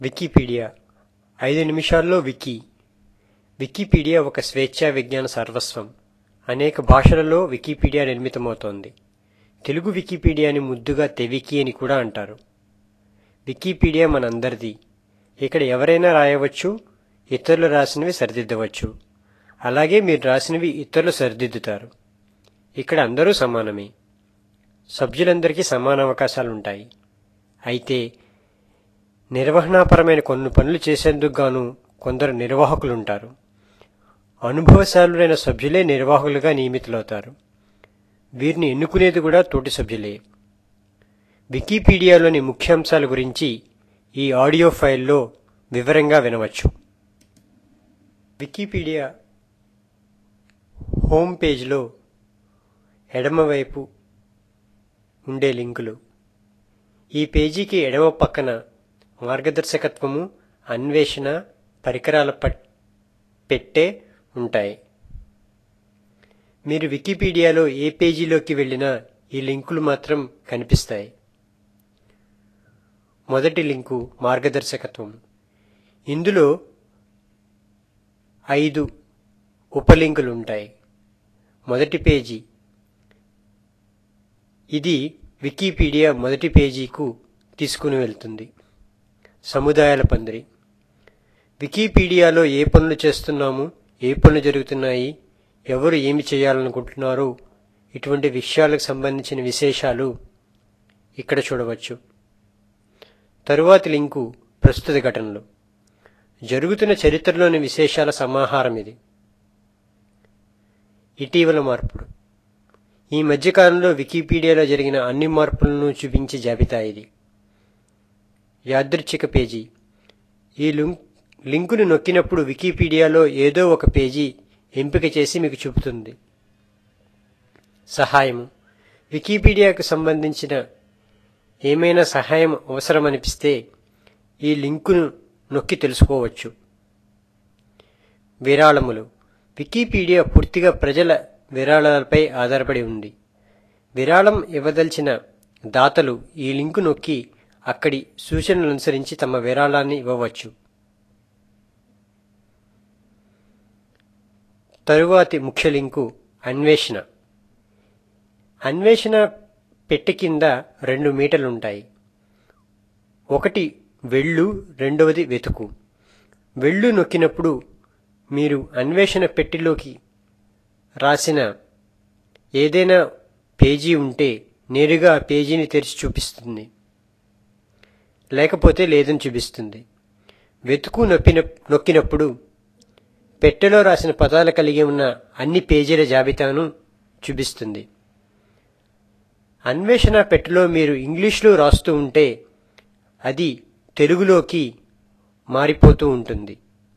Wikipedia ఐదు నిమిషాల్లో wiki Wikipedia ఒక స్వేచ్ఛా విజ్ఞాన సర్వస్వం అనేక భాషలలో వికీపీడియా నిర్మితమవుతోంది తెలుగు వికీపీడియాని ముద్దుగా తెవికి అని కూడా అంటారు వికీపీడియా మనందరిది ఇక్కడ ఎవరైనా రాయవచ్చు ఇతరులు రాసినవి సరిదిద్దవచ్చు అలాగే మీరు రాసినవి ఇతరులు సరిదిద్దుతారు ఇక్కడ అందరూ సమానమే సభ్యులందరికీ సమాన అవకాశాలుంటాయి అయితే నిర్వహణాపరమైన కొన్ని పనులు చేసేందుకు గాను కొందరు నిర్వాహకులుంటారు అనుభవశాలురైన సభ్యులే నిర్వాహకులుగా నియమితులవుతారు వీరిని ఎన్నుకునేది కూడా తోటి సభ్యులే వికీపీడియాలోని ముఖ్యాంశాల గురించి ఈ ఆడియో ఫైల్లో వివరంగా వినవచ్చు వికీపీడియా హోమ్ పేజ్లో ఎడమవైపు ఉండే లింకులు ఈ పేజీకి ఎడమ పక్కన మార్గదర్శకత్వము అన్వేషణ పరికరాల పట్- పెట్టే ఉంటాయి మీరు వికీపీడియాలో ఏ పేజీలోకి వెళ్ళినా ఈ లింకులు మాత్రం కనిపిస్తాయి మొదటి లింకు మార్గదర్శకత్వం ఇందులో ఐదు ఉపలింకులు ఉంటాయి మొదటి పేజీ ఇది వికీపీడియా మొదటి పేజీకు తీసుకుని వెళ్తుంది సముదాయాల పందిరి వికీపీడియాలో ఏ పనులు చేస్తున్నాము ఏ పనులు జరుగుతున్నాయి ఎవరు ఏమి చేయాలనుకుంటున్నారు ఇటువంటి విషయాలకు సంబంధించిన విశేషాలు ఇక్కడ చూడవచ్చు తరువాతి లింకు ప్రస్తుత ఘటనలు జరుగుతున్న చరిత్రలోని విశేషాల సమాహారం ఇది ఇటీవల మార్పులు ఈ మధ్యకాలంలో వికీపీడియాలో జరిగిన అన్ని మార్పులను చూపించే జాబితా ఇది యాదృచ్ఛిక పేజీ ఈ లింక్ లింకును నొక్కినప్పుడు వికీపీడియాలో ఏదో ఒక పేజీ ఎంపిక చేసి మీకు చూపుతుంది సహాయము వికీపీడియాకు సంబంధించిన ఏమైనా సహాయం అవసరమనిపిస్తే ఈ లింకును నొక్కి తెలుసుకోవచ్చు విరాళములు వికీపీడియా పూర్తిగా ప్రజల విరాళాలపై ఆధారపడి ఉంది విరాళం ఇవ్వదలిచిన దాతలు ఈ లింకు నొక్కి అక్కడి సూచనలు అనుసరించి తమ విరాళాన్ని ఇవ్వవచ్చు తరువాతి ముఖ్య లింకు అన్వేషణ అన్వేషణ పెట్టి కింద రెండు మీటర్లుంటాయి ఒకటి వెళ్ళు రెండవది వెతుకు వెళ్ళు నొక్కినప్పుడు మీరు అన్వేషణ పెట్టిలోకి రాసిన ఏదైనా పేజీ ఉంటే నేరుగా ఆ పేజీని తెరిచి చూపిస్తుంది లేకపోతే లేదని చూపిస్తుంది వెతుకు నొప్పిన నొక్కినప్పుడు పెట్టెలో రాసిన పదాలు కలిగి ఉన్న అన్ని పేజీల జాబితాను చూపిస్తుంది అన్వేషణ పెట్టెలో మీరు ఇంగ్లీష్లో రాస్తూ ఉంటే అది తెలుగులోకి మారిపోతూ ఉంటుంది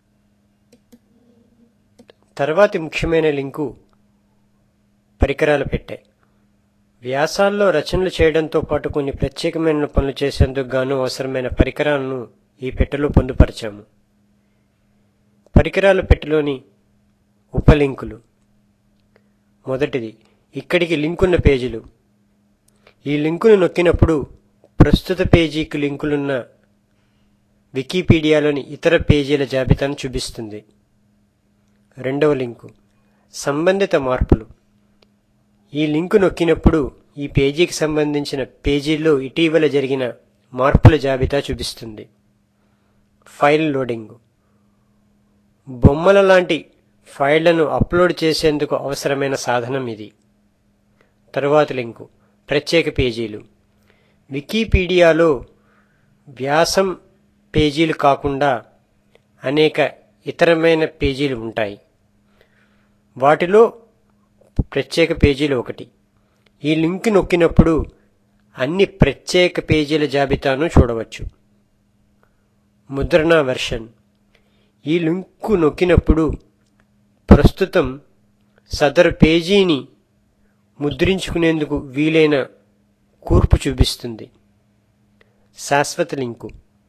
తర్వాతి ముఖ్యమైన లింకు పరికరాలు పెట్టే వ్యాసాల్లో రచనలు చేయడంతో పాటు కొన్ని ప్రత్యేకమైన పనులు చేసేందుకు గాను అవసరమైన పరికరాలను ఈ పెట్టెలో పొందుపరిచాము పరికరాల పెట్టెలోని ఉపలింకులు మొదటిది ఇక్కడికి లింకున్న పేజీలు ఈ లింకును నొక్కినప్పుడు ప్రస్తుత పేజీకి లింకులున్న వికీపీడియాలోని ఇతర పేజీల జాబితాను చూపిస్తుంది రెండవ లింకు సంబంధిత మార్పులు ఈ లింకు నొక్కినప్పుడు ఈ పేజీకి సంబంధించిన పేజీల్లో ఇటీవల జరిగిన మార్పుల జాబితా చూపిస్తుంది ఫైల్ లోడింగ్ బొమ్మల లాంటి ఫైళ్లను అప్లోడ్ చేసేందుకు అవసరమైన సాధనం ఇది తరువాతి లింకు ప్రత్యేక పేజీలు వికీపీడియాలో వ్యాసం పేజీలు కాకుండా అనేక ఇతరమైన పేజీలు ఉంటాయి వాటిలో ప్రత్యేక పేజీలు ఒకటి ఈ లింక్ నొక్కినప్పుడు అన్ని ప్రత్యేక పేజీల జాబితాను చూడవచ్చు ముద్రణ వెర్షన్ ఈ లింకు నొక్కినప్పుడు ప్రస్తుతం సదరు పేజీని ముద్రించుకునేందుకు వీలైన కూర్పు చూపిస్తుంది శాశ్వత లింకు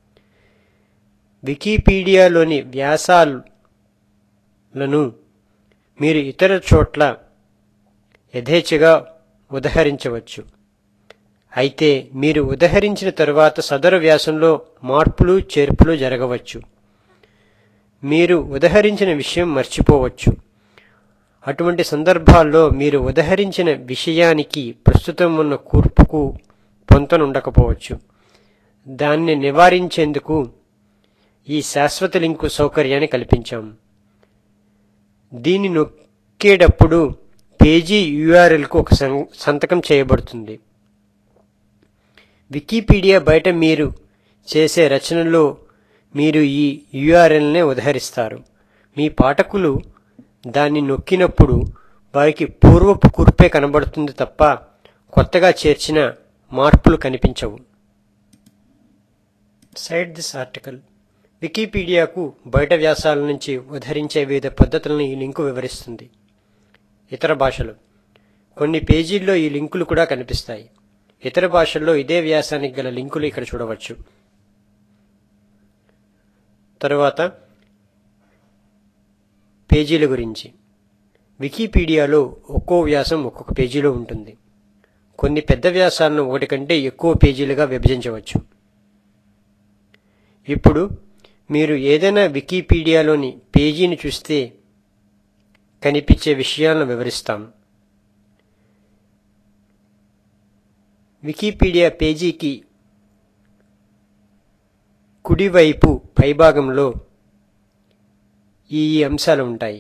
వికీపీడియాలోని వ్యాసాలను మీరు ఇతర చోట్ల యథేచ్ఛగా ఉదహరించవచ్చు అయితే మీరు ఉదహరించిన తరువాత సదరు వ్యాసంలో మార్పులు చేర్పులు జరగవచ్చు మీరు ఉదహరించిన విషయం మర్చిపోవచ్చు అటువంటి సందర్భాల్లో మీరు ఉదహరించిన విషయానికి ప్రస్తుతం ఉన్న కూర్పుకు పొంతనుండకపోవచ్చు దాన్ని నివారించేందుకు ఈ శాశ్వత లింకు సౌకర్యాన్ని కల్పించాం దీన్ని నొక్కేటప్పుడు పేజీ యూఆర్ఎల్కు ఒక సం- సంతకం చేయబడుతుంది వికీపీడియా బయట మీరు చేసే రచనలో మీరు ఈ యూఆర్ఎల్నే ఉదహరిస్తారు మీ పాఠకులు దాన్ని నొక్కినప్పుడు వారికి పూర్వపు కూర్పే కనబడుతుంది తప్ప కొత్తగా చేర్చిన మార్పులు కనిపించవు సైడ్ దిస్ ఆర్టికల్ వికీపీడియాకు బయట వ్యాసాల నుంచి ఉదహరించే వివిధ పద్ధతులను ఈ లింకు వివరిస్తుంది ఇతర భాషలు కొన్ని పేజీల్లో ఈ లింకులు కూడా కనిపిస్తాయి ఇతర భాషల్లో ఇదే వ్యాసానికి గల లింకులు ఇక్కడ చూడవచ్చు తరువాత పేజీల గురించి వికీపీడియాలో ఒక్కో వ్యాసం ఒక్కొక్క పేజీలో ఉంటుంది కొన్ని పెద్ద వ్యాసాలను ఒకటి కంటే ఎక్కువ పేజీలుగా విభజించవచ్చు ఇప్పుడు మీరు ఏదైనా వికీపీడియాలోని పేజీని చూస్తే కనిపించే విషయాలను వివరిస్తాం వికీపీడియా పేజీకి కుడివైపు పైభాగంలో ఈ ఈ అంశాలు ఉంటాయి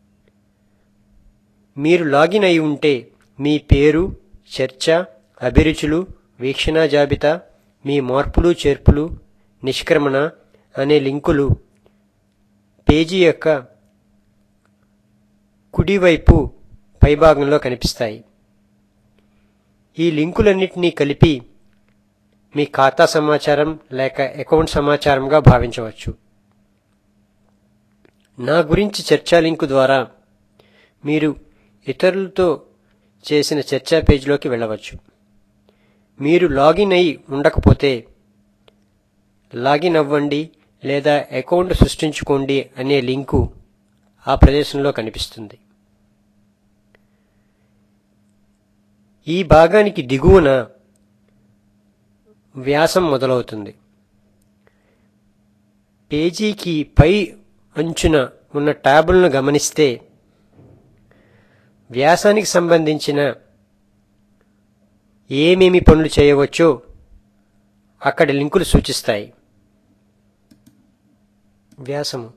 మీరు లాగిన్ అయి ఉంటే మీ పేరు చర్చ అభిరుచులు వీక్షణ జాబితా మీ మార్పులు చేర్పులు నిష్క్రమణ అనే లింకులు పేజీ యొక్క కుడివైపు పైభాగంలో కనిపిస్తాయి ఈ లింకులన్నింటినీ కలిపి మీ ఖాతా సమాచారం లేక అకౌంట్ సమాచారంగా భావించవచ్చు నా గురించి చర్చా లింకు ద్వారా మీరు ఇతరులతో చేసిన చర్చా పేజీలోకి వెళ్ళవచ్చు మీరు లాగిన్ అయి ఉండకపోతే లాగిన్ అవ్వండి లేదా అకౌంట్ సృష్టించుకోండి అనే లింకు ఆ ప్రదేశంలో కనిపిస్తుంది ఈ భాగానికి దిగువన వ్యాసం మొదలవుతుంది పేజీకి పై అంచున ఉన్న ట్యాబులను గమనిస్తే వ్యాసానికి సంబంధించిన ఏమేమి పనులు చేయవచ్చో అక్కడ లింకులు సూచిస్తాయి వ్యాసము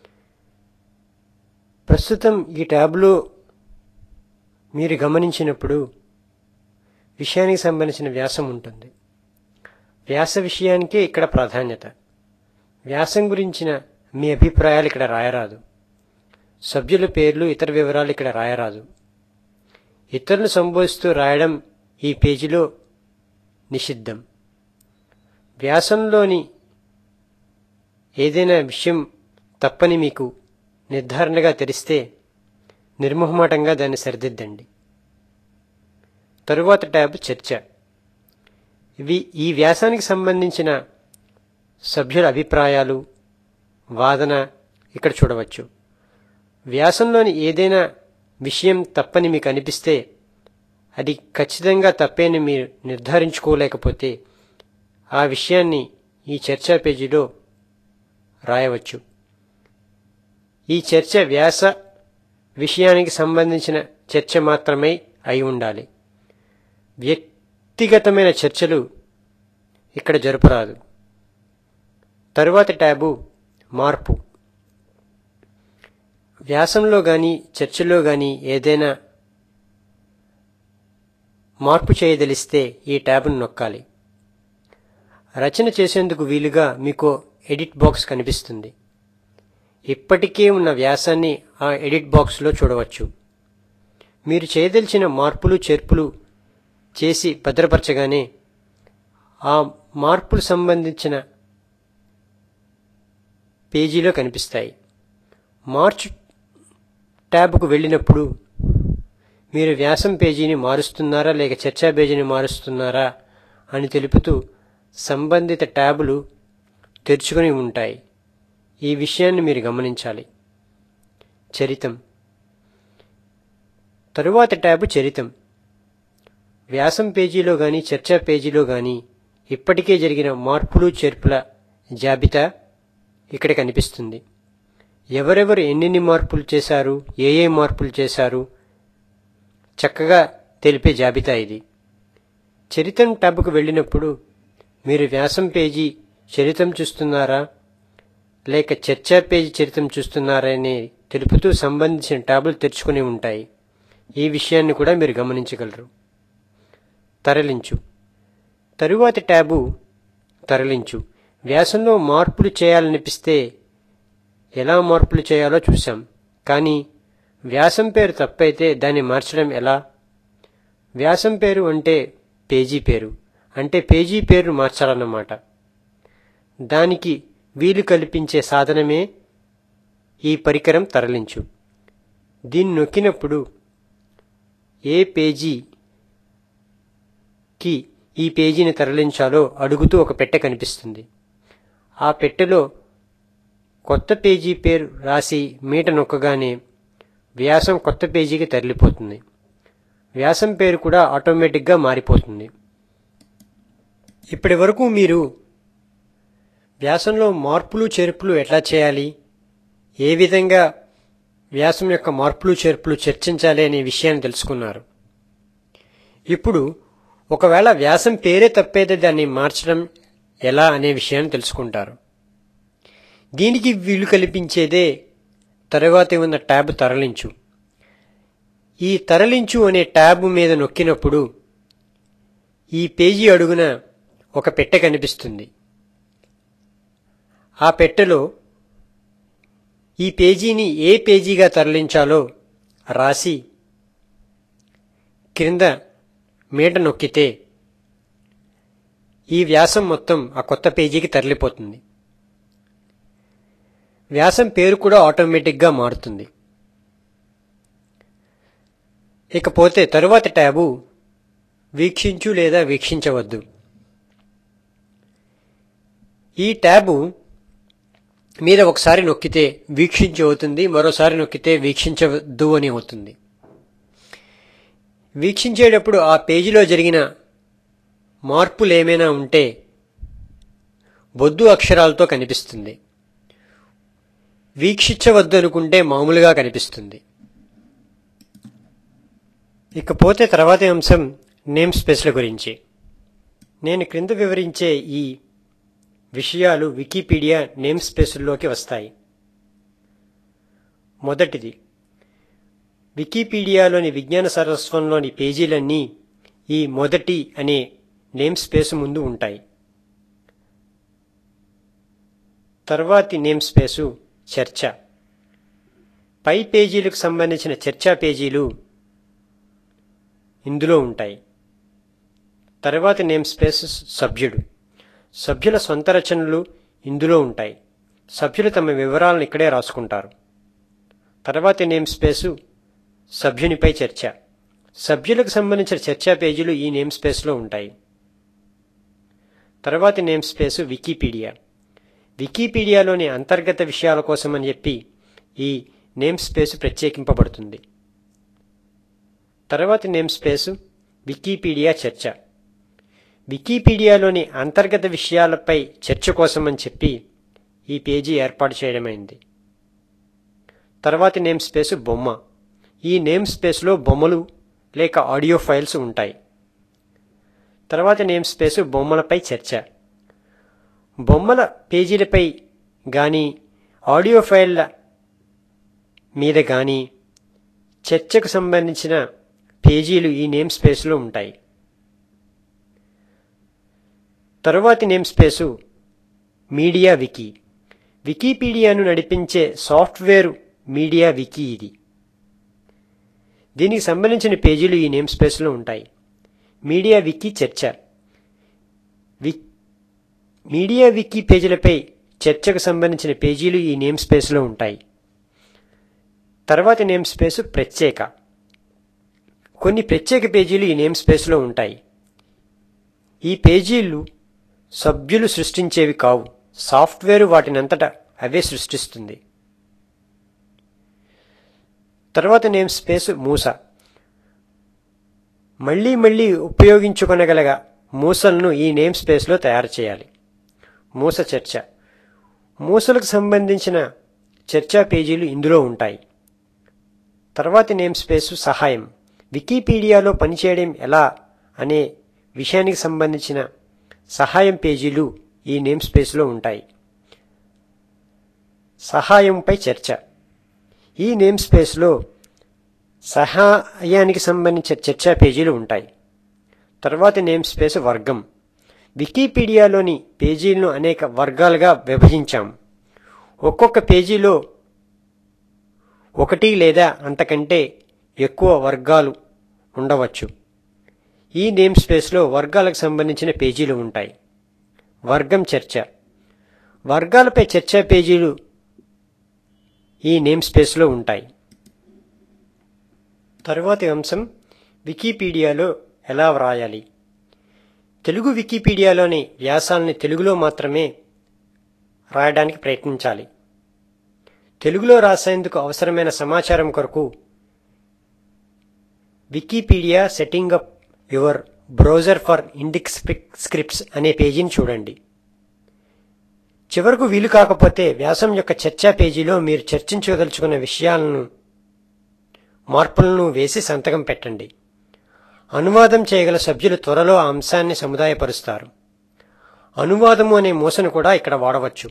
ప్రస్తుతం ఈ ట్యాబ్లో మీరు గమనించినప్పుడు విషయానికి సంబంధించిన వ్యాసం ఉంటుంది వ్యాస విషయానికే ఇక్కడ ప్రాధాన్యత వ్యాసం గురించిన మీ అభిప్రాయాలు ఇక్కడ రాయరాదు సభ్యుల పేర్లు ఇతర వివరాలు ఇక్కడ రాయరాదు ఇతరులను సంబోధిస్తూ రాయడం ఈ పేజీలో నిషిద్ధం వ్యాసంలోని ఏదైనా విషయం తప్పని మీకు నిర్ధారణగా తెలిస్తే నిర్మోహమాటంగా దాన్ని సరిదిద్దండి తరువాత ట్యాబ్ చర్చ ఇవి ఈ వ్యాసానికి సంబంధించిన సభ్యుల అభిప్రాయాలు వాదన ఇక్కడ చూడవచ్చు వ్యాసంలోని ఏదైనా విషయం తప్పని మీకు అనిపిస్తే అది ఖచ్చితంగా తప్పేని మీరు నిర్ధారించుకోలేకపోతే ఆ విషయాన్ని ఈ చర్చా పేజీలో రాయవచ్చు ఈ చర్చ వ్యాస విషయానికి సంబంధించిన చర్చ మాత్రమే అయి ఉండాలి వ్యక్తిగతమైన చర్చలు ఇక్కడ జరపరాదు తరువాత ట్యాబు మార్పు వ్యాసంలో గాని చర్చలో గాని ఏదైనా మార్పు చేయదలిస్తే ఈ ట్యాబ్ను నొక్కాలి రచన చేసేందుకు వీలుగా మీకు ఎడిట్ బాక్స్ కనిపిస్తుంది ఇప్పటికే ఉన్న వ్యాసాన్ని ఆ ఎడిట్ బాక్స్లో చూడవచ్చు మీరు చేయదలిచిన మార్పులు చేర్పులు చేసి భద్రపరచగానే ఆ మార్పులు సంబంధించిన పేజీలో కనిపిస్తాయి మార్చ్ ట్యాబ్కు వెళ్ళినప్పుడు మీరు వ్యాసం పేజీని మారుస్తున్నారా లేక చర్చా పేజీని మారుస్తున్నారా అని తెలుపుతూ సంబంధిత ట్యాబులు తెరుచుకొని ఉంటాయి ఈ విషయాన్ని మీరు గమనించాలి చరితం తరువాత ట్యాబు చరితం వ్యాసం పేజీలో గాని చర్చా పేజీలో గాని ఇప్పటికే జరిగిన మార్పులు చేర్పుల జాబితా ఇక్కడ కనిపిస్తుంది ఎవరెవరు ఎన్నెన్ని మార్పులు చేశారు ఏ ఏ మార్పులు చేశారు చక్కగా తెలిపే జాబితా ఇది చరిత్రం ట్యాబ్కు వెళ్ళినప్పుడు మీరు వ్యాసం పేజీ చరిత్రం చూస్తున్నారా లేక చర్చా పేజీ చరిత్రం చూస్తున్నారా అని తెలుపుతూ సంబంధించిన ట్యాబులు తెరుచుకుని ఉంటాయి ఈ విషయాన్ని కూడా మీరు గమనించగలరు తరలించు తరువాతి ట్యాబు తరలించు వ్యాసంలో మార్పులు చేయాలనిపిస్తే ఎలా మార్పులు చేయాలో చూసాం కానీ వ్యాసం పేరు తప్పైతే దాన్ని మార్చడం ఎలా వ్యాసం పేరు అంటే పేజీ పేరు అంటే పేజీ పేరు మార్చాలన్నమాట దానికి వీలు కల్పించే సాధనమే ఈ పరికరం తరలించు దీన్ని నొక్కినప్పుడు ఏ పేజీకి ఈ పేజీని తరలించాలో అడుగుతూ ఒక పెట్టె కనిపిస్తుంది ఆ పెట్టెలో కొత్త పేజీ పేరు రాసి మీట నొక్కగానే వ్యాసం కొత్త పేజీకి తరలిపోతుంది వ్యాసం పేరు కూడా ఆటోమేటిక్గా మారిపోతుంది ఇప్పటి వరకు మీరు వ్యాసంలో మార్పులు చేర్పులు ఎట్లా చేయాలి ఏ విధంగా వ్యాసం యొక్క మార్పులు చేర్పులు చర్చించాలి అనే విషయాన్ని తెలుసుకున్నారు ఇప్పుడు ఒకవేళ వ్యాసం పేరే తప్పైతే దాన్ని మార్చడం ఎలా అనే విషయాన్ని తెలుసుకుంటారు దీనికి వీలు కల్పించేదే తరువాతి ఉన్న ట్యాబ్ తరలించు ఈ తరలించు అనే ట్యాబ్ మీద నొక్కినప్పుడు ఈ పేజీ అడుగున ఒక పెట్టె కనిపిస్తుంది ఆ పెట్టెలో ఈ పేజీని ఏ పేజీగా తరలించాలో రాసి క్రింద మీట నొక్కితే ఈ వ్యాసం మొత్తం ఆ కొత్త పేజీకి తరలిపోతుంది వ్యాసం పేరు కూడా ఆటోమేటిక్గా మారుతుంది ఇకపోతే తరువాతి ట్యాబు వీక్షించు లేదా వీక్షించవద్దు ఈ ట్యాబు మీద ఒకసారి నొక్కితే వీక్షించి అవుతుంది మరోసారి నొక్కితే వీక్షించవద్దు అని అవుతుంది వీక్షించేటప్పుడు ఆ పేజీలో జరిగిన మార్పులు ఏమైనా ఉంటే బొద్దు అక్షరాలతో కనిపిస్తుంది వీక్షించవద్దు అనుకుంటే మామూలుగా కనిపిస్తుంది ఇకపోతే తర్వాతి అంశం నేమ్ స్పేస్ల గురించి నేను క్రింద వివరించే ఈ విషయాలు వికీపీడియా నేమ్ స్పేసుల్లోకి వస్తాయి మొదటిది వికీపీడియాలోని విజ్ఞాన సరస్వంలోని పేజీలన్నీ ఈ మొదటి అనే నేమ్ స్పేస్ ముందు ఉంటాయి తర్వాతి నేమ్ స్పేసు చర్చ పై పేజీలకు సంబంధించిన చర్చా పేజీలు ఇందులో ఉంటాయి తర్వాతి నేమ్ స్పేస్ సభ్యుడు సభ్యుల సొంత రచనలు ఇందులో ఉంటాయి సభ్యులు తమ వివరాలను ఇక్కడే రాసుకుంటారు తర్వాతి నేమ్ స్పేసు సభ్యునిపై చర్చ సభ్యులకు సంబంధించిన చర్చా పేజీలు ఈ నేమ్ స్పేస్లో ఉంటాయి తర్వాతి నేమ్ స్పేసు వికీపీడియా వికీపీడియాలోని అంతర్గత విషయాల కోసమని చెప్పి ఈ నేమ్ స్పేసు ప్రత్యేకింపబడుతుంది తర్వాతి నేమ్ స్పేసు వికీపీడియా చర్చ వికీపీడియాలోని అంతర్గత విషయాలపై చర్చ కోసమని చెప్పి ఈ పేజీ ఏర్పాటు చేయడమైంది తర్వాతి నేమ్ స్పేసు బొమ్మ ఈ నేమ్ స్పేస్లో బొమ్మలు లేక ఆడియో ఫైల్స్ ఉంటాయి తర్వాత నేమ్ స్పేసు బొమ్మలపై చర్చ బొమ్మల పేజీలపై కానీ ఆడియో ఫైళ్ళ మీద కానీ చర్చకు సంబంధించిన పేజీలు ఈ నేమ్ స్పేస్లో ఉంటాయి తరువాతి నేమ్ స్పేసు మీడియా వికీ వికీపీడియాను నడిపించే సాఫ్ట్వేర్ మీడియా వికీ ఇది దీనికి సంబంధించిన పేజీలు ఈ నేమ్ స్పేస్లో ఉంటాయి మీడియా వికీ చర్చ వి మీడియా వికీ పేజీలపై చర్చకు సంబంధించిన పేజీలు ఈ నేమ్ స్పేస్లో ఉంటాయి తర్వాతి నేమ్ స్పేసు ప్రత్యేక కొన్ని ప్రత్యేక పేజీలు ఈ నేమ్ స్పేస్లో ఉంటాయి ఈ పేజీలు సభ్యులు సృష్టించేవి కావు సాఫ్ట్వేర్ వాటినంతట అవే సృష్టిస్తుంది తర్వాత నేమ్ స్పేస్ మూస మళ్లీ మళ్లీ ఉపయోగించుకొనగలగ మూసలను ఈ నేమ్ స్పేస్లో తయారు చేయాలి మూస చర్చ మూసలకు సంబంధించిన చర్చా పేజీలు ఇందులో ఉంటాయి తర్వాతి నేమ్ స్పేసు సహాయం వికీపీడియాలో పనిచేయడం ఎలా అనే విషయానికి సంబంధించిన సహాయం పేజీలు ఈ నేమ్ స్పేస్లో ఉంటాయి సహాయంపై చర్చ ఈ నేమ్ స్పేస్లో సహాయానికి సంబంధించిన చర్చా పేజీలు ఉంటాయి తర్వాతి నేమ్ స్పేస్ వర్గం వికీపీడియాలోని పేజీలను అనేక వర్గాలుగా విభజించాం ఒక్కొక్క పేజీలో ఒకటి లేదా అంతకంటే ఎక్కువ వర్గాలు ఉండవచ్చు ఈ నేమ్ స్పేస్లో వర్గాలకు సంబంధించిన పేజీలు ఉంటాయి వర్గం చర్చ వర్గాలపై చర్చా పేజీలు ఈ నేమ్ స్పేస్లో ఉంటాయి తరువాతి అంశం వికీపీడియాలో ఎలా వ్రాయాలి తెలుగు వికీపీడియాలోని వ్యాసాలని తెలుగులో మాత్రమే రాయడానికి ప్రయత్నించాలి తెలుగులో రాసేందుకు అవసరమైన సమాచారం కొరకు Wikipedia setting up your browser for Indics scripts అనే పేజీని చూడండి చివరకు వీలు కాకపోతే వ్యాసం యొక్క చర్చా పేజీలో మీరు చర్చించదలుచుకున్న విషయాలను మార్పులను వేసి సంతకం పెట్టండి అనువాదం చేయగల సభ్యులు త్వరలో ఆ అంశాన్ని సముదాయపరుస్తారు అనువాదము అనే మూసను కూడా ఇక్కడ వాడవచ్చు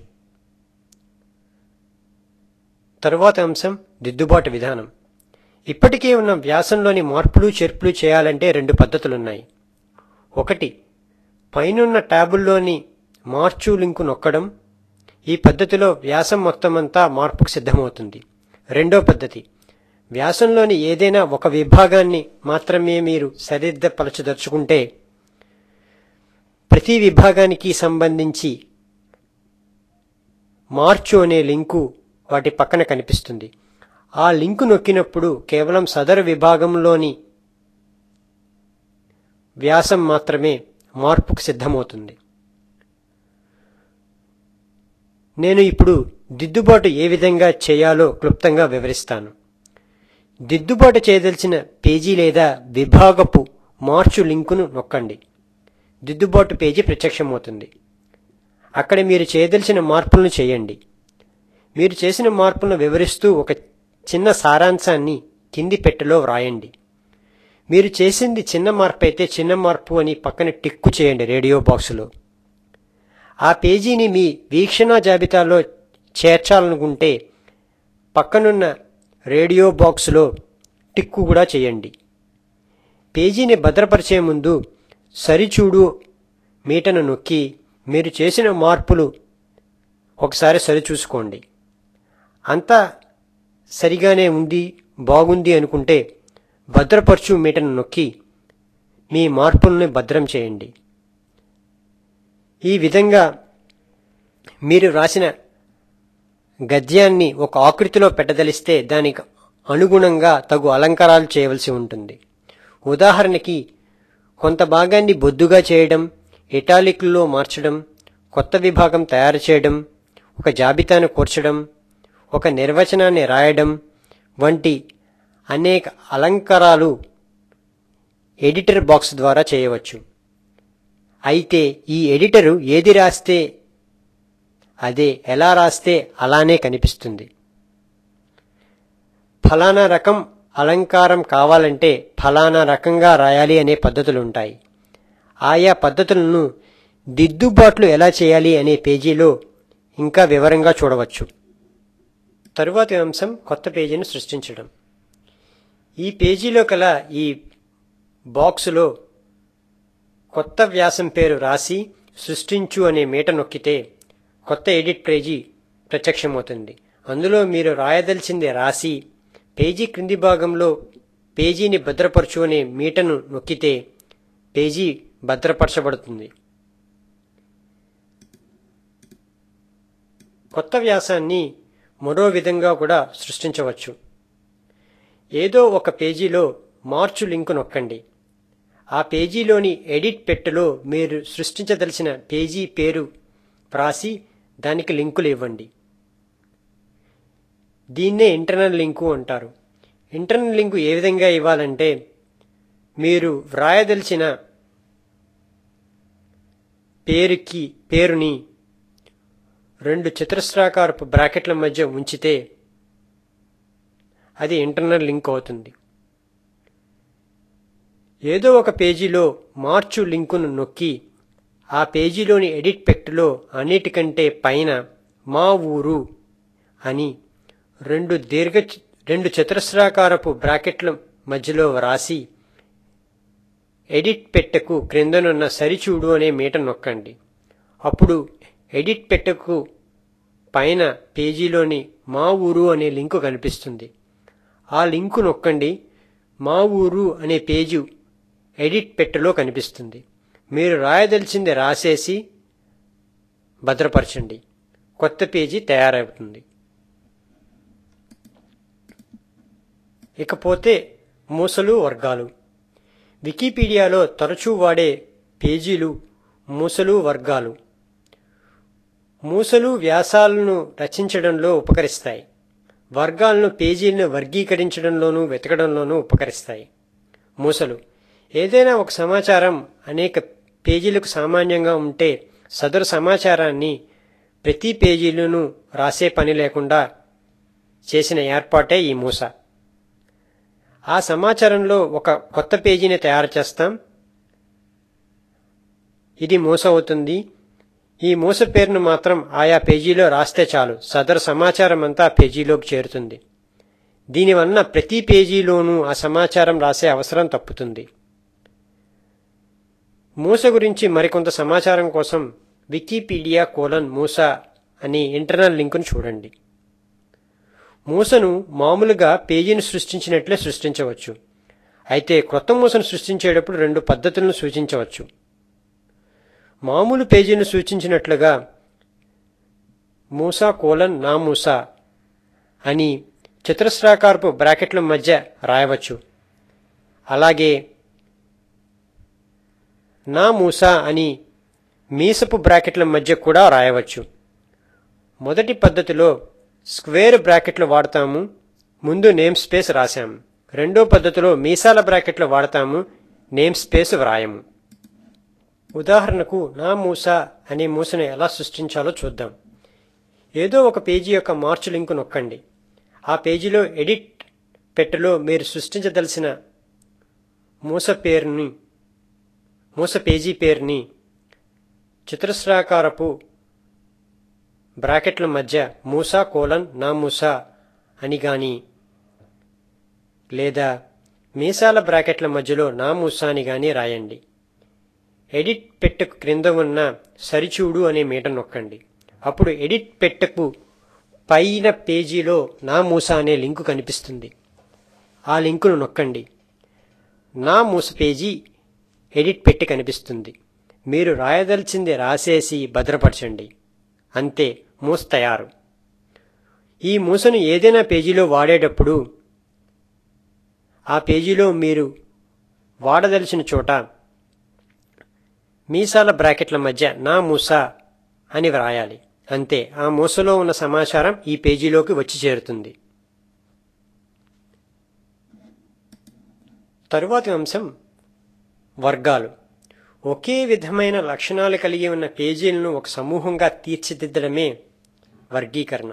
తరువాత అంశం దిద్దుబాటు విధానం ఇప్పటికే ఉన్న వ్యాసంలోని మార్పులు చేర్పులు చేయాలంటే రెండు పద్ధతులున్నాయి ఒకటి పైనున్న ట్యాబుల్లోని మార్చు లింకు నొక్కడం ఈ పద్ధతిలో వ్యాసం మొత్తమంతా మార్పుకు సిద్ధమవుతుంది రెండో పద్ధతి వ్యాసంలోని ఏదైనా ఒక విభాగాన్ని మాత్రమే మీరు సరిద్దపరచదలుచుకుంటే ప్రతి విభాగానికి సంబంధించి మార్చు అనే లింకు వాటి పక్కన కనిపిస్తుంది ఆ లింకు నొక్కినప్పుడు కేవలం సదరు విభాగంలోని వ్యాసం మాత్రమే మార్పుకు సిద్ధమవుతుంది నేను ఇప్పుడు దిద్దుబాటు ఏ విధంగా చేయాలో క్లుప్తంగా వివరిస్తాను దిద్దుబాటు చేయదలిచిన పేజీ లేదా విభాగపు మార్చు లింకును నొక్కండి దిద్దుబాటు పేజీ ప్రత్యక్షమవుతుంది అక్కడ మీరు చేయదలిచిన మార్పులను చేయండి మీరు చేసిన మార్పులను వివరిస్తూ ఒక చిన్న సారాంశాన్ని కింది పెట్టెలో వ్రాయండి మీరు చేసింది చిన్న మార్పు అయితే చిన్న మార్పు అని పక్కన టిక్కు చేయండి రేడియో బాక్సులో ఆ పేజీని మీ వీక్షణ జాబితాలో చేర్చాలనుకుంటే పక్కనున్న రేడియో బాక్సులో టిక్కు కూడా చేయండి పేజీని భద్రపరిచే ముందు సరిచూడు మీటను నొక్కి మీరు చేసిన మార్పులు ఒకసారి సరిచూసుకోండి అంతా సరిగానే ఉంది బాగుంది అనుకుంటే భద్రపరచు మీటను నొక్కి మీ మార్పులను భద్రం చేయండి ఈ విధంగా మీరు రాసిన గద్యాన్ని ఒక ఆకృతిలో పెట్టదలిస్తే దానికి అనుగుణంగా తగు అలంకారాలు చేయవలసి ఉంటుంది ఉదాహరణకి కొంత భాగాన్ని బొద్దుగా చేయడం ఇటాలిక్లో మార్చడం కొత్త విభాగం తయారు చేయడం ఒక జాబితాను కూర్చడం ఒక నిర్వచనాన్ని రాయడం వంటి అనేక అలంకారాలు ఎడిటర్ బాక్స్ ద్వారా చేయవచ్చు అయితే ఈ ఎడిటరు ఏది రాస్తే అదే ఎలా రాస్తే అలానే కనిపిస్తుంది ఫలానా రకం అలంకారం కావాలంటే ఫలానా రకంగా రాయాలి అనే పద్ధతులుంటాయి ఆయా పద్ధతులను దిద్దుబాట్లు ఎలా చేయాలి అనే పేజీలో ఇంకా వివరంగా చూడవచ్చు తరువాతి అంశం కొత్త పేజీని సృష్టించడం ఈ పేజీలో కల ఈ బాక్సులో కొత్త వ్యాసం పేరు రాసి సృష్టించు అనే మీట నొక్కితే కొత్త ఎడిట్ పేజీ ప్రత్యక్షమవుతుంది అందులో మీరు రాయదలిచింది రాసి పేజీ క్రింది భాగంలో పేజీని భద్రపరచు అనే మీటను నొక్కితే పేజీ భద్రపరచబడుతుంది కొత్త వ్యాసాన్ని మరో విధంగా కూడా సృష్టించవచ్చు ఏదో ఒక పేజీలో మార్చు లింకు నొక్కండి ఆ పేజీలోని ఎడిట్ పెట్టెలో మీరు సృష్టించదలిచిన పేజీ పేరు వ్రాసి దానికి లింకులు ఇవ్వండి దీన్నే ఇంటర్నల్ లింకు అంటారు ఇంటర్నల్ లింకు ఏ విధంగా ఇవ్వాలంటే మీరు వ్రాయదలిచిన పేరుకి పేరుని రెండు చతురస్రాకారపు బ్రాకెట్ల మధ్య ఉంచితే అది ఇంటర్నల్ లింక్ అవుతుంది ఏదో ఒక పేజీలో మార్చు లింకును నొక్కి ఆ పేజీలోని ఎడిట్ పెట్టులో అన్నిటికంటే పైన మా ఊరు అని రెండు దీర్ఘ రెండు చతురస్రాకారపు బ్రాకెట్ల మధ్యలో వ్రాసి ఎడిట్ పెట్టెకు క్రిందనున్న సరిచూడు అనే మీట నొక్కండి అప్పుడు ఎడిట్ పెట్టెకు పైన పేజీలోని మా ఊరు అనే లింకు కనిపిస్తుంది ఆ లింకు నొక్కండి మా ఊరు అనే పేజీ ఎడిట్ పెట్టెలో కనిపిస్తుంది మీరు రాయదలిచింది రాసేసి భద్రపరచండి కొత్త పేజీ తయారవుతుంది ఇకపోతే మూసలు వర్గాలు వికీపీడియాలో తరచూ వాడే పేజీలు మూసలు వర్గాలు మూసలు వ్యాసాలను రచించడంలో ఉపకరిస్తాయి వర్గాలను పేజీలను వర్గీకరించడంలోనూ వెతకడంలోనూ ఉపకరిస్తాయి మూసలు ఏదైనా ఒక సమాచారం అనేక పేజీలకు సామాన్యంగా ఉంటే సదరు సమాచారాన్ని ప్రతి పేజీలోనూ రాసే పని లేకుండా చేసిన ఏర్పాటే ఈ మూస ఆ సమాచారంలో ఒక కొత్త పేజీని తయారు చేస్తాం ఇది మూస అవుతుంది ఈ మూస పేరును మాత్రం ఆయా పేజీలో రాస్తే చాలు సదరు సమాచారం అంతా పేజీలోకి చేరుతుంది దీనివలన ప్రతి పేజీలోనూ ఆ సమాచారం రాసే అవసరం తప్పుతుంది మూస గురించి మరికొంత సమాచారం కోసం వికీపీడియా కోలన్ మూస అనే ఇంటర్నల్ లింకును చూడండి మూసను మామూలుగా పేజీని సృష్టించినట్లే సృష్టించవచ్చు అయితే క్రొత్త మూసను సృష్టించేటప్పుడు రెండు పద్ధతులను సూచించవచ్చు మామూలు పేజీని సూచించినట్లుగా మూసా కోలన్ నా మూసా అని చతురస్రాకారపు బ్రాకెట్ల మధ్య రాయవచ్చు అలాగే నా మూసా అని మీసపు బ్రాకెట్ల మధ్య కూడా రాయవచ్చు మొదటి పద్ధతిలో స్క్వేర్ బ్రాకెట్లు వాడతాము ముందు నేమ్ స్పేస్ రాశాము రెండో పద్ధతిలో మీసాల బ్రాకెట్లు వాడతాము నేమ్ స్పేస్ వ్రాయము ఉదాహరణకు నా మూస అనే మూసను ఎలా సృష్టించాలో చూద్దాం ఏదో ఒక పేజీ యొక్క మార్చు లింకు నొక్కండి ఆ పేజీలో ఎడిట్ పెట్టెలో మీరు సృష్టించదలసిన మూస పేరుని మూస పేజీ పేరుని చతురస్రాకారపు బ్రాకెట్ల మధ్య మూసా కోలన్ నా మూసా అని గాని లేదా మీసాల బ్రాకెట్ల మధ్యలో నా మూసా అని గాని రాయండి ఎడిట్ పెట్టెకు క్రింద ఉన్న సరిచూడు అనే మీట నొక్కండి అప్పుడు ఎడిట్ పెట్టెకు పైన పేజీలో నా మూస అనే లింకు కనిపిస్తుంది ఆ లింకును నొక్కండి నా మూస పేజీ ఎడిట్ పెట్టి కనిపిస్తుంది మీరు రాయదలిచింది రాసేసి భద్రపరచండి అంతే మూస తయారు ఈ మూసను ఏదైనా పేజీలో వాడేటప్పుడు ఆ పేజీలో మీరు వాడదలిచిన చోట మీసాల బ్రాకెట్ల మధ్య నా మూస అని వ్రాయాలి అంతే ఆ మూసలో ఉన్న సమాచారం ఈ పేజీలోకి వచ్చి చేరుతుంది తరువాతి అంశం వర్గాలు ఒకే విధమైన లక్షణాలు కలిగి ఉన్న పేజీలను ఒక సమూహంగా తీర్చిదిద్దడమే వర్గీకరణ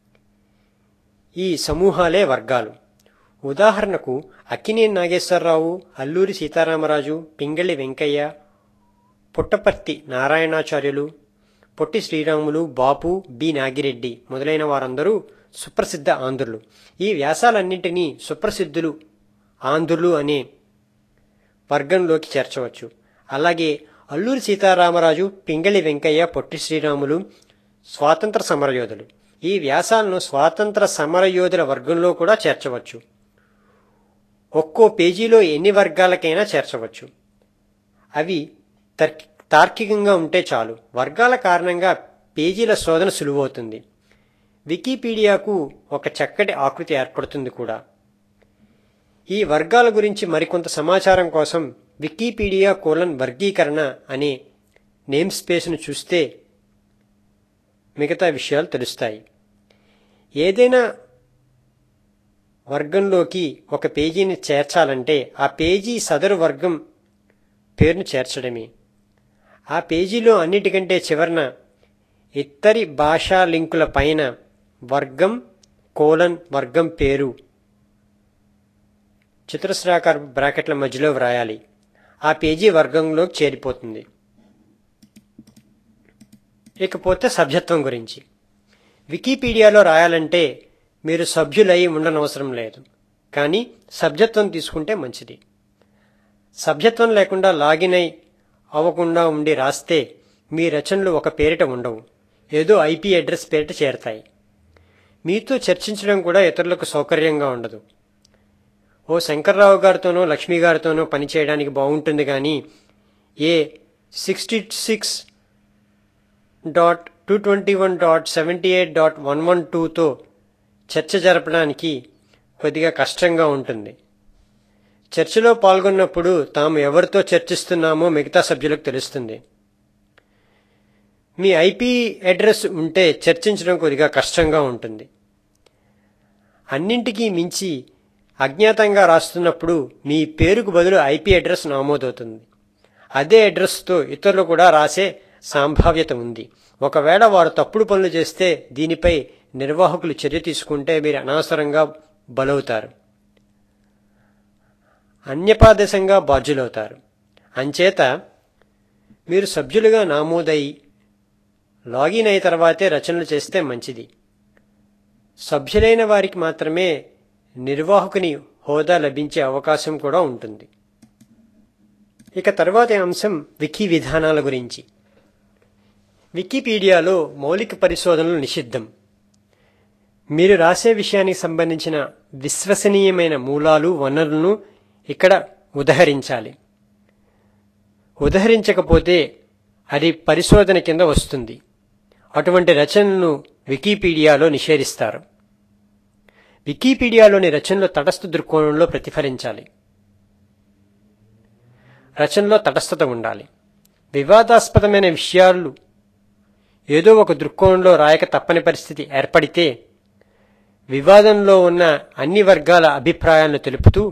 ఈ సమూహాలే వర్గాలు ఉదాహరణకు అక్కినేని నాగేశ్వరరావు అల్లూరి సీతారామరాజు పింగళి వెంకయ్య పుట్టపర్తి నారాయణాచార్యులు పొట్టి శ్రీరాములు బాపు బి నాగిరెడ్డి మొదలైన వారందరూ సుప్రసిద్ధ ఆంధ్రులు ఈ వ్యాసాలన్నింటినీ సుప్రసిద్ధులు ఆంధ్రులు అనే వర్గంలోకి చేర్చవచ్చు అలాగే అల్లూరి సీతారామరాజు పింగళి వెంకయ్య పొట్టి శ్రీరాములు స్వాతంత్ర సమరయోధులు ఈ వ్యాసాలను స్వాతంత్ర సమరయోధుల వర్గంలో కూడా చేర్చవచ్చు ఒక్కో పేజీలో ఎన్ని వర్గాలకైనా చేర్చవచ్చు అవి తర్కి తార్కికంగా ఉంటే చాలు వర్గాల కారణంగా పేజీల శోధన సులువవుతుంది వికీపీడియాకు ఒక చక్కటి ఆకృతి ఏర్పడుతుంది కూడా ఈ వర్గాల గురించి మరికొంత సమాచారం కోసం వికీపీడియా కోలన్ వర్గీకరణ అనే నేమ్ స్పేస్ను చూస్తే మిగతా విషయాలు తెలుస్తాయి ఏదైనా వర్గంలోకి ఒక పేజీని చేర్చాలంటే ఆ పేజీ సదరు వర్గం పేరును చేర్చడమే ఆ పేజీలో అన్నిటికంటే చివరన ఇతరి భాషా లింకుల పైన వర్గం కోలన్ వర్గం పేరు చతురస్రాకార బ్రాకెట్ల మధ్యలో వ్రాయాలి ఆ పేజీ వర్గంలోకి చేరిపోతుంది ఇకపోతే సభ్యత్వం గురించి వికీపీడియాలో రాయాలంటే మీరు సభ్యులై ఉండనవసరం లేదు కానీ సభ్యత్వం తీసుకుంటే మంచిది సభ్యత్వం లేకుండా లాగిన్ అయి అవ్వకుండా ఉండి రాస్తే మీ రచనలు ఒక పేరిట ఉండవు ఏదో ఐపీ అడ్రస్ పేరిట చేరతాయి మీతో చర్చించడం కూడా ఇతరులకు సౌకర్యంగా ఉండదు ఓ శంకర్రావు గారితోనో లక్ష్మీ గారితోనో పనిచేయడానికి బాగుంటుంది కానీ a sixty six dot two twenty one dot seventy eight dot one one టూతో చర్చ జరపడానికి కొద్దిగా కష్టంగా ఉంటుంది చర్చలో పాల్గొన్నప్పుడు తాము ఎవరితో చర్చిస్తున్నామో మిగతా సభ్యులకు తెలుస్తుంది మీ ఐపీ అడ్రస్ ఉంటే చర్చించడం కొద్దిగా కష్టంగా ఉంటుంది అన్నింటికీ మించి అజ్ఞాతంగా రాస్తున్నప్పుడు మీ పేరుకు బదులు ఐపీ అడ్రస్ నమోదవుతుంది అదే అడ్రస్తో ఇతరులు కూడా రాసే సంభావ్యత ఉంది ఒకవేళ వారు తప్పుడు పనులు చేస్తే దీనిపై నిర్వాహకులు చర్య తీసుకుంటే మీరు అనవసరంగా బలవుతారు అన్యపాదేశంగా బాధ్యులవుతారు అంచేత మీరు సభ్యులుగా నమోదై లాగిన్ అయిన తర్వాతే రచనలు చేస్తే మంచిది సభ్యులైన వారికి మాత్రమే నిర్వాహకుని హోదా లభించే అవకాశం కూడా ఉంటుంది ఇక తర్వాతి అంశం వికీ విధానాల గురించి వికీపీడియాలో మౌలిక పరిశోధనలు నిషిద్ధం మీరు రాసే విషయానికి సంబంధించిన విశ్వసనీయమైన మూలాలు వనరులను ఇక్కడ ఉదహరించాలి ఉదహరించకపోతే అది పరిశోధన కింద వస్తుంది అటువంటి రచనలను వికీపీడియాలో నిషేధిస్తారు వికీపీడియాలోని రచనలు తటస్థ దృక్కోణంలో ప్రతిఫలించాలి రచనలో తటస్థత ఉండాలి వివాదాస్పదమైన విషయాలు ఏదో ఒక దృక్కోణంలో రాయక తప్పని పరిస్థితి ఏర్పడితే వివాదంలో ఉన్న అన్ని వర్గాల అభిప్రాయాలను తెలుపుతూ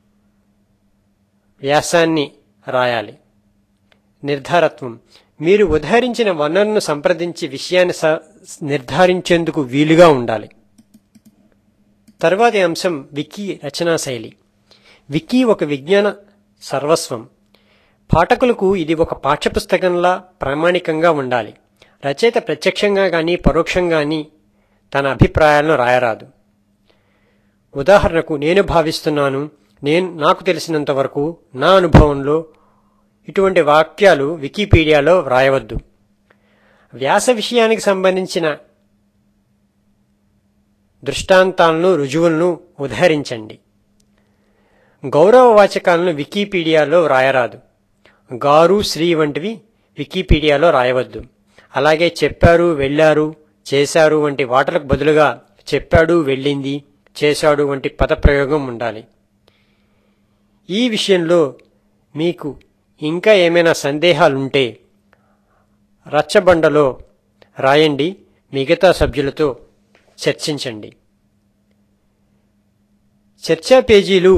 వ్యాసాన్ని రాయాలి నిర్ధారత్వం మీరు ఉదహరించిన వనరును సంప్రదించి విషయాన్ని స- నిర్ధారించేందుకు వీలుగా ఉండాలి తర్వాతి అంశం వికీ రచనా శైలి వికీ ఒక విజ్ఞాన సర్వస్వం పాఠకులకు ఇది ఒక పాఠ్యపుస్తకంలా ప్రామాణికంగా ఉండాలి రచయిత ప్రత్యక్షంగా గాని పరోక్షంగా గాని తన అభిప్రాయాలను రాయరాదు ఉదాహరణకు నేను భావిస్తున్నాను నేను నాకు తెలిసినంత వరకు నా అనుభవంలో ఇటువంటి వాక్యాలు వికీపీడియాలో వ్రాయవద్దు వ్యాస విషయానికి సంబంధించిన దృష్టాంతాలను రుజువులను ఉదహరించండి గౌరవ వాచకాలను వికీపీడియాలో వ్రాయరాదు గారు శ్రీ వంటివి వికీపీడియాలో రాయవద్దు అలాగే చెప్పారు వెళ్ళారు చేశారు వంటి వాటలకు బదులుగా చెప్పాడు వెళ్ళింది చేశాడు వంటి పదప్రయోగం ఉండాలి ఈ విషయంలో మీకు ఇంకా ఏమైనా సందేహాలుంటే రచ్చబండలో రాయండి మిగతా సభ్యులతో చర్చించండి చర్చా పేజీలు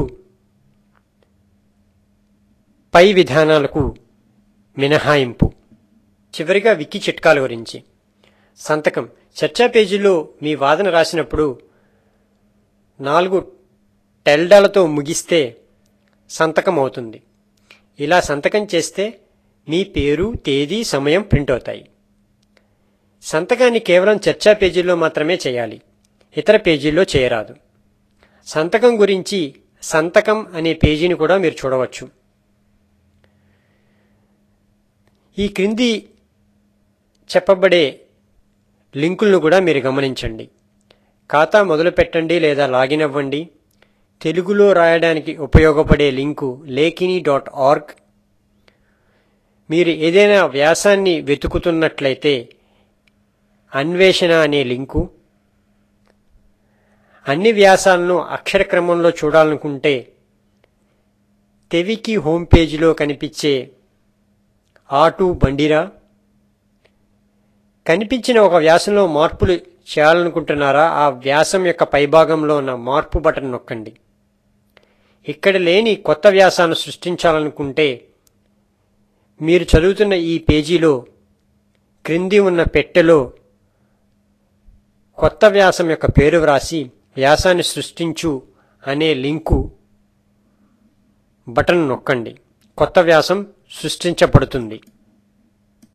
పై విధానాలకు మినహాయింపు చివరిగా వికీ చిట్కాల గురించి సంతకం చర్చా పేజీలో మీ వాదన రాసినప్పుడు నాలుగు టెల్డాలతో ముగిస్తే సంతకం అవుతుంది ఇలా సంతకం చేస్తే మీ పేరు తేదీ సమయం ప్రింట్ అవుతాయి సంతకాన్ని కేవలం చర్చా పేజీల్లో మాత్రమే చేయాలి ఇతర పేజీల్లో చేయరాదు సంతకం గురించి సంతకం అనే పేజీని కూడా మీరు చూడవచ్చు ఈ క్రింది చెప్పబడే లింకులను కూడా మీరు గమనించండి ఖాతా మొదలు పెట్టండి లేదా లాగిన్ అవ్వండి తెలుగులో రాయడానికి ఉపయోగపడే లింకు లేఖిని డాట్ ఆర్గ్ మీరు ఏదైనా వ్యాసాన్ని వెతుకుతున్నట్లయితే అన్వేషణ అనే లింకు అన్ని వ్యాసాలను అక్షర క్రమంలో చూడాలనుకుంటే తెవికి హోమ్ పేజీలో కనిపించే ఆటు బండిరా కనిపించిన ఒక వ్యాసంలో మార్పులు చేయాలనుకుంటున్నారా ఆ వ్యాసం యొక్క పైభాగంలో ఉన్న మార్పు బటన్ నొక్కండి ఇక్కడ లేని కొత్త వ్యాసాన్ని సృష్టించాలనుకుంటే మీరు చదువుతున్న ఈ పేజీలో క్రింది ఉన్న పెట్టెలో కొత్త వ్యాసం యొక్క పేరు వ్రాసి వ్యాసాన్ని సృష్టించు అనే లింకు బటన్ నొక్కండి కొత్త వ్యాసం సృష్టించబడుతుంది